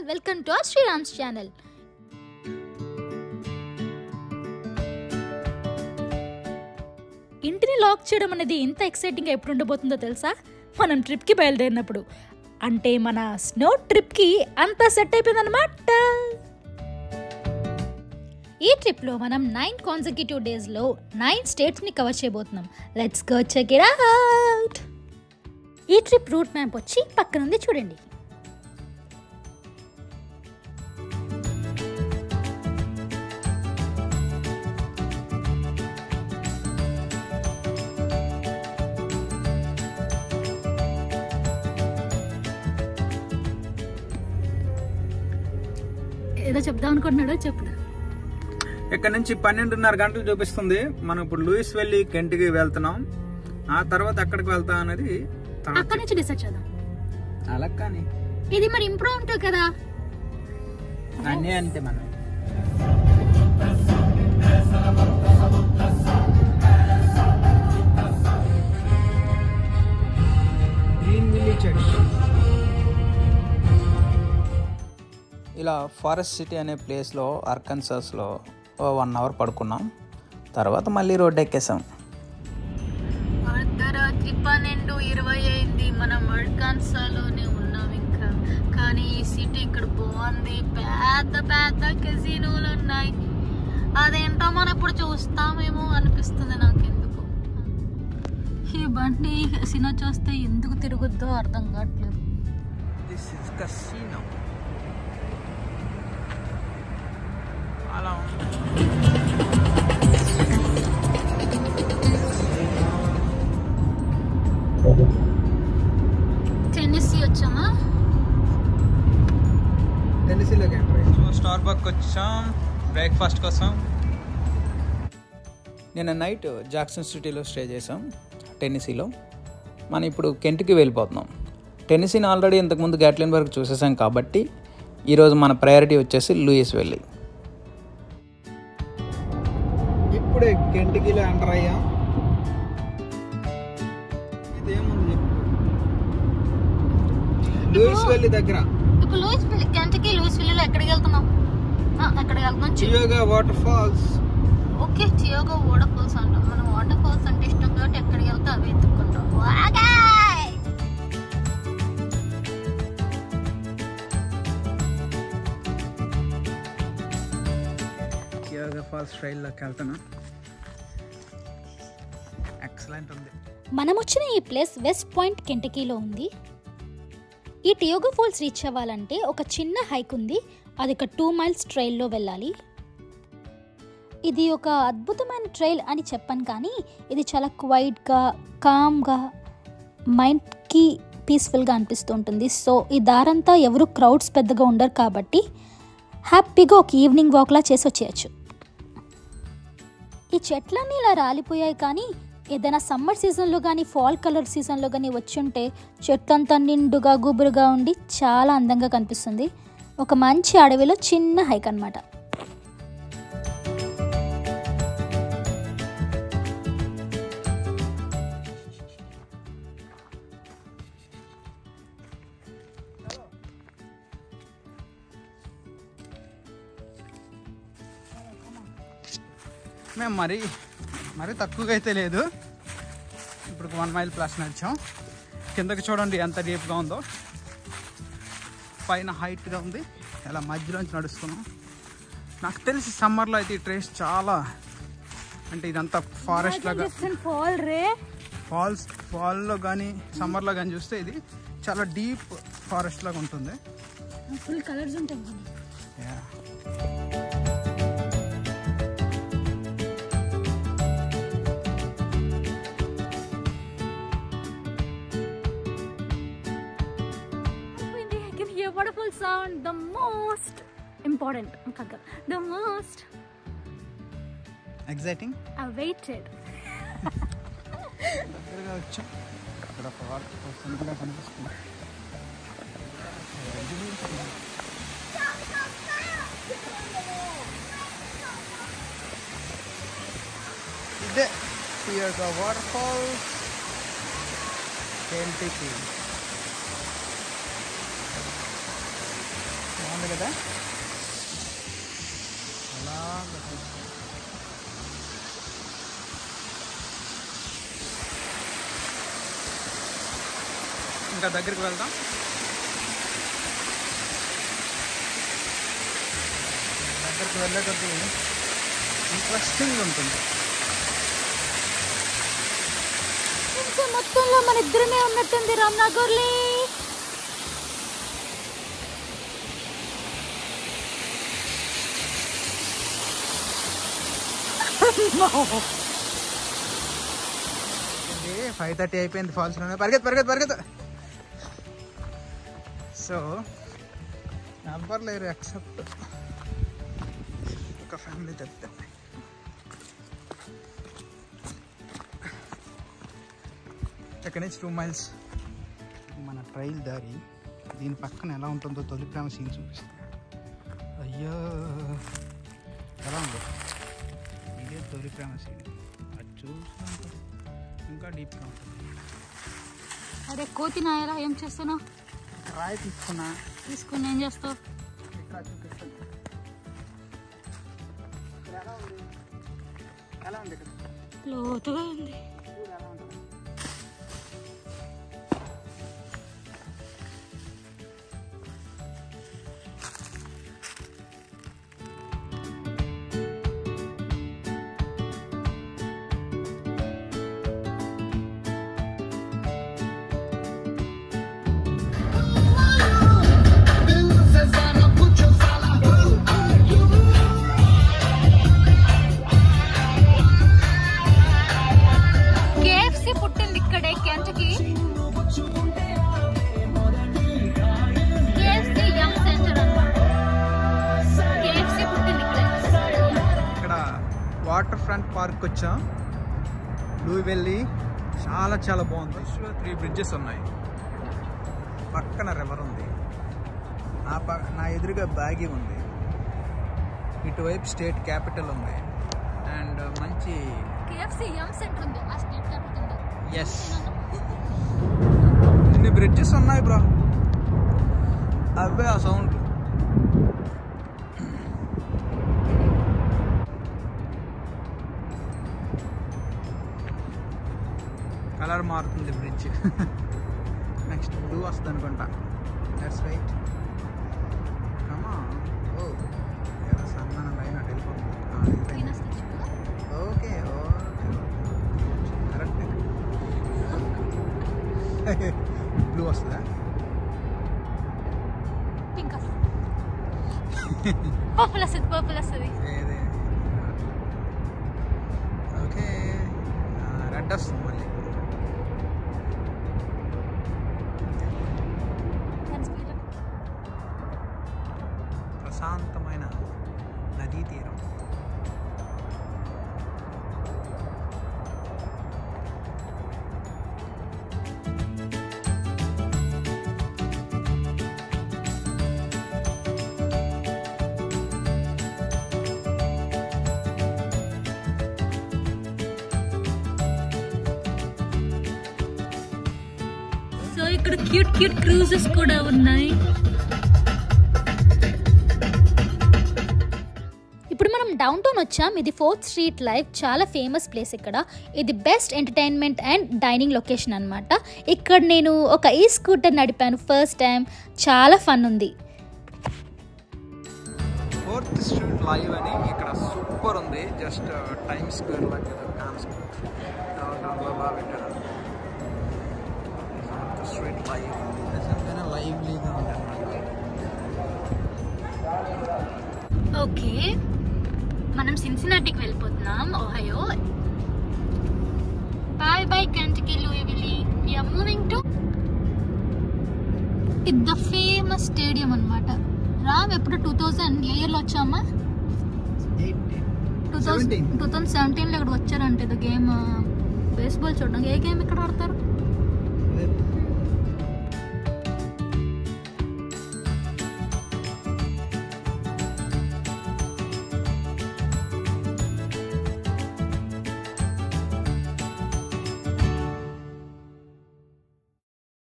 Welcome to our Srirams channel ఇంటిని lock చేయడం అనేది ఇంత ఎక్సైటింగ్గా ఎప్పుడు ఉండబోతుందో తెలుసా మనం ట్రిప్కి బయలుదేరినప్పుడు అంటే మన స్నో ట్రిప్కి అంతా సెట్ అయిపోయిందన్నమాట ఈ ట్రిప్లో మనం నైన్ కాన్సెక్యూటివ్ డేస్లో నైన్ స్టేట్స్ని కవర్ చేయబోతున్నాం let's go check it out ఈ ట్రిప్ రూట్ మ్యాప్ వచ్చి పక్కనుంది చూడండి ఏదో చెప్దాం అనుకుంటున్నాడో చెప్పు ఇక్కడ నుంచి పన్నెండున్నర గంటలు చూపిస్తుంది మనం ఇప్పుడు లూయిస్ వెళ్ళి కెంట్కి వెళ్తున్నాం ఆ తర్వాత ఎక్కడికి వెళ్తాం అనేది తర్వాత అక్కడి నుంచి డిసైడ్ చేద్దాం అలా కానీ ఇది మరి ఇంప్రూవ్ ఉంటుంది కదా అన్నీ అంతే మనం గ్రీన్ విల్లీ చర్చ్ ఇలా ఫారెస్ట్ సిటీ అనే ప్లేస్లో అర్కన్సాస్లో వన్ అవర్ పడుకున్నాం తర్వాత మళ్ళీ రోడ్ ఎక్కేసాం అర్ధరాత్రి పన్నెండు ఇరవై అయింది మనం అడ్కాన్సాలోనే ఉన్నాం ఇంకా కానీ ఈ సిటీ ఇక్కడ బాగుంది పెద్ద పెద్ద కెసినోలు ఉన్నాయి అదేంటో మనం ఇప్పుడు చూస్తామేమో అనిపిస్తుంది నాకు ఎందుకు ఈ బండి కెసినో చూస్తే ఎందుకు తిరుగుద్దో అర్థం కావట్లేదు దిస్ ఇస్ కసీనో అలా ఉంది టెన్నిసీ వచ్చామా టెన్నిసీలోకి ఎంటర్ స్టార్ బక్ వచ్చాం బ్రేక్ఫాస్ట్ కోసం నిన్న నైట్ జాక్సన్ సిటీలో స్టే చేసాం టెన్నిసీలో మనం ఇప్పుడు కెంట్కి వెళ్ళిపోతున్నాం టెన్నిసీని ఆల్రెడీ ఇంతకుముందు గ్యాట్లిన్బర్గ్ చూసేసాం కాబట్టి ఈరోజు మన ప్రయారిటీ వచ్చేసి లూయిస్ వెళ్ళి ఇప్పుడే కెంట్కీలో ఎంటర్ అయ్యాం ఇదేముంది చెప్పు లూయిస్ వెళ్ళి దగ్గర ఇప్పుడు లూయిస్ విల్ గంటకి లూయిస్ విల్లులో ఎక్కడికి వెళ్తున్నాం ఆ, ఎక్కడికి వెళ్తున్నాం చి- చియోగా water falls okay Tioga water falls అంటాం మనం వాటర్ ఫాల్స్ అంటే ఇష్టం కాబట్టి ఎక్కడికి వెళ్తే అవి ఎత్తుకుంటాం వాగాయ్! చియోగా ఫాల్స్ ట్రైల్లోకి వెళ్తున్నాం ఎక్సలెంట్ ఉంది మనం వచ్చిన ఈ ప్లేస్ వెస్ట్ పాయింట్ కెంటకీలో ఉంది ఈ టియోగా ఫాల్స్ రీచ్ అవ్వాలంటే ఒక చిన్న హైక్ ఉంది అది ఒక టూ మైల్స్ ట్రైల్లో వెళ్ళాలి ఇది ఒక అద్భుతమైన ట్రైల్ అని చెప్పను కానీ ఇది చాలా క్వైట్గా కామ్గా మైండ్కి పీస్ఫుల్గా అనిపిస్తూ ఉంటుంది సో ఈ దారంతా ఎవరు క్రౌడ్స్ పెద్దగా ఉండరు కాబట్టి హ్యాపీగా ఒక ఈవినింగ్ వాక్లా చేసి వచ్చేయచ్చు ఈ చెట్లన్నీ ఇలా రాలిపోయాయి కానీ ఏదైనా సమ్మర్ సీజన్లో కానీ ఫాల్ కలర్ సీజన్లో కానీ వచ్చి ఉంటే చెట్టు అంతా నిండుగా గుబురుగా ఉండి చాలా అందంగా కనిపిస్తుంది ఒక మంచి అడవిలో చిన్న హైక్ అనమాట మేము మరీ మరీ తక్కువగా అయితే లేదు ఇప్పుడు వన్ మైల్ ప్లస్ నడిచాం కిందకి చూడండి ఎంత డీప్గా ఉందో పైన హైట్గా ఉంది ఇలా మధ్యలోంచి నడుస్తున్నాం నాకు తెలిసి సమ్మర్లో అయితే ఈ ట్రేస్ చాలా అంటే ఇదంతా ఫారెస్ట్ లాగా ఫాల్ రే ఫాల్స్ ఫాల్లో కానీ సమ్మర్లో కానీ చూస్తే ఇది చాలా డీప్ ఫారెస్ట్ లాగా ఉంటుంది ఫుల్ కలర్స్ ఉంటాయి Yeah. I can hear waterfall sound the most important the most exciting awaited దగ్గరగా వచ్చాం ఇక్కడ పార్క్ సింపుల్గా కనిపిస్తుంది ఇదే టియర్గా వాటర్ ఫాల్స్ కేంటికి ఉంది కదా అలా ఇంకా దగ్గరికి వెళ్దాం దగ్గరికి వెళ్ళే కొద్దీ ఇంట్రెస్టింగ్ ఉంటుంది కొంచెం మొత్తంలో మన ఇద్దరమే ఉన్నట్టుంది రామ్నగర్లీ ఫైవ్ థర్టీ అయిపోయింది ఫాల్స్లోనే పరిగెత్తు పరిగెత్తు పరిగెత్తు సో ఎవ్వరు లేరు ఎక్సెప్ట్ ఒక ఫ్యామిలీ తప్పితే ఇక్కడ నుంచి టూ మైల్స్ మన ట్రైల్ దారి దీని పక్కన ఎలా ఉంటుందో తొలి ప్రేమ సీన్ చూపిస్తుంది అయ్యో ఎలా ఉంది ఇదే తొలి ప్రేమ సీన్ అది చూస్తుంటే ఇంకా డీప్గా ఉంటుంది అరే కోతి నాయలా ఏం చేస్తున్నావు రాయి తీసుకున్నా తీసుకుని ఏం చేస్తావు ఇక్కడ చూపిస్తాను ఇక్కడ ఎలా ఉంది ఎలా ఉంది ఇక్కడ లోతుగా ఉంది చూడు ఎలా ఉంటుంది కేఎఫ్సి పుట్టింది ఇక్కడే కెంటకి కేఎఫ్సి యంగ్ సెంటర్ అన్నమాట కేఎఫ్సి పుట్టింది ఇక్కడే ఇక్కడ వాటర్ ఫ్రంట్ పార్క్ వచ్చాం లూవెల్లి చాలా చాలా బాగుంది త్రీ బ్రిడ్జెస్ ఉన్నాయి పక్కన రివర్ ఉంది నా ప నా ఎదురుగా బ్యాగి ఉంది ఇటువైపు స్టేట్ క్యాపిటల్ ఉంది అండ్ మంచి కేఎఫ్సి యంగ్ సెంటర్ ఉంది ఆ స్టేట్ క్యాపిటల్ ఎస్ ఇన్ని బ్రిడ్జెస్ ఉన్నాయి బ్రో అవే ఆ సౌండ్ కలర్ మారుతుంది బ్రిడ్జ్ నెక్స్ట్ బ్లూ వస్తుంది అనుకుంటా దట్స్ రైట్ కమా ఓ ఏదో సన్నన లైన్ అటు వెళ్ళిపోతుంది ఆ, వెళ్ళిపోయింది. ఓకే ఓకే కరెక్ట్ బ్లూ వస్తుందా పింక్ పర్పుల్ వస్తుంది పర్పుల్ వస్తుంది ఏదే ఓకే రెడ్ వస్తుంది మళ్ళీ ప్రశాంతమైన నదీ తీరం సో ఇక్కడ క్యూట్ క్యూట్ క్రూజెస్ కూడా ఉన్నాయి ఇప్పుడు మనం డౌన్ టౌన్ వచ్చాం ఇది ఫోర్త్ స్ట్రీట్ లైఫ్ చాలా ఫేమస్ ప్లేస్ ఇక్కడ ఇది best entertainment and dining location అనమాట ఇక్కడ నేను ఒక ఈ స్కూటర్ నడిపాను ఫస్ట్ టైం చాలా ఫన్ ఉంది ఫోర్త్ స్ట్రీట్ లైవ్ అని ఇక్కడ సూపర్ ఉంది జస్ట్ టైమ్ స్క్వేర్ లాగా ఏదో కాన్సెప్ట్ డౌన్టౌన్లో బాగా పెట్టారు ఫోర్త్ స్ట్రీట్ లైవ్ నిజంగానే లైవ్లీగా ఉంది అనమాట ఓకే మనం సిన్సినాటికి వెళ్ళిపోతున్నాం ఓహయో బాయ్ బాయ్ కంటికి లూయివిలి వీఆర్ మూవింగ్ టు ఇది ద ఫేమస్ స్టేడియం అన్నమాట రామ్ ఎప్పుడు టూ థౌజండ్ ఏ ఇయర్లో వచ్చామా టూ థౌసండ్ టూ థౌసండ్ సెవెంటీన్లో ఇక్కడ వచ్చారంట ఇది గేమ్ బేస్బాల్ చూడడం ఏ గేమ్ ఇక్కడ ఆడతారు